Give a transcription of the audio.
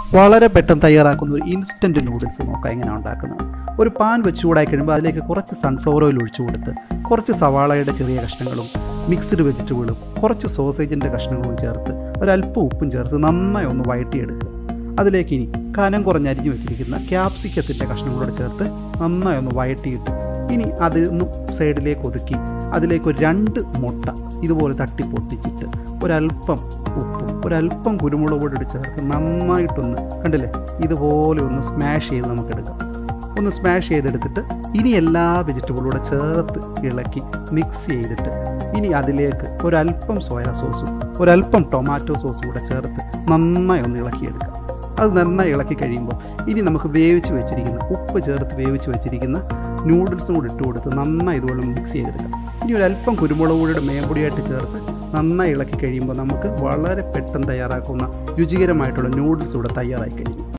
വളരെ പെട്ടെന്ന് തയ്യാറാക്കുന്ന ഒരു ഇൻസ്റ്റൻറ്റ് നൂഡിൽസ് നോക്കാം എങ്ങനെ ഉണ്ടാക്കുന്നത് ഒരു പാൻ വെച്ച് ചൂടായി കഴിയുമ്പോൾ അതിലേക്ക് കുറച്ച് സൺഫ്ലവർ ഓയിൽ ഒഴിച്ചു കൊടുത്ത് കുറച്ച് സവാളയുടെ ചെറിയ കഷ്ണങ്ങളും മിക്സ്ഡ് വെജിറ്റബിളും കുറച്ച് സോസേജിൻ്റെ കഷ്ണങ്ങളും ചേർത്ത് ഒരല്പം ഉപ്പും ചേർത്ത് നന്നായി ഒന്ന് വഴറ്റിയെടുക്കുക അതിലേക്ക് ഇനി കനം കുറഞ്ഞരിഞ്ഞു വെച്ചിരിക്കുന്ന ക്യാപ്സിക്കത്തിൻ്റെ കഷ്ണങ്ങളോട് ചേർത്ത് നന്നായി ഒന്ന് വഴറ്റിയിട്ട് ഇനി അതിൽ നിന്ന് സൈഡിലേക്ക് ഒതുക്കി അതിലേക്ക് ഒരു രണ്ട് മുട്ട ഇതുപോലെ തട്ടി പൊട്ടിച്ചിട്ട് ഒരല്പം ഉപ്പും ഒരല്പം കുരുമുളക് പൊടി ചേർത്ത് നന്നായിട്ടൊന്ന് കണ്ടില്ലേ ഇതുപോലെ ഒന്ന് സ്മാഷ് ചെയ്ത് നമുക്ക് എടുക്കാം ഒന്ന് സ്മാഷ് ചെയ്തെടുത്തിട്ട് ഇനി എല്ലാ വെജിറ്റബിളൂടെ ചേർത്ത് ഇളക്കി മിക്സ് ചെയ്തിട്ട് ഇനി അതിലേക്ക് ഒരല്പം സോയാ സോസും ഒരല്പം ടൊമാറ്റോ സോസും കൂടെ ചേർത്ത് നന്നായി ഒന്ന് ഇളക്കിയെടുക്കാം അത് നന്നായി ഇളക്കി കഴിയുമ്പോൾ ഇനി നമുക്ക് വേവിച്ച് വെച്ചിരിക്കുന്ന ഉപ്പ് ചേർത്ത് വേവിച്ച് വെച്ചിരിക്കുന്ന നൂഡിൽസും കൂടി ഇട്ട് കൊടുത്ത് നന്നായി ഇതുപോലെ മിക്സ് ചെയ്തെടുക്കാം ഇനി ഒരു അല്പം കുരുമുളക് പൊടിയുടെ മേമ്പൊടിയായിട്ട് ചേർത്ത് നന്നായി ഇളക്കി കഴിയുമ്പോൾ നമുക്ക് വളരെ പെട്ടെന്ന് തയ്യാറാക്കുന്ന രുചികരമായിട്ടുള്ള നൂഡിൽസ് ഇവിടെ തയ്യാറായി കഴിയും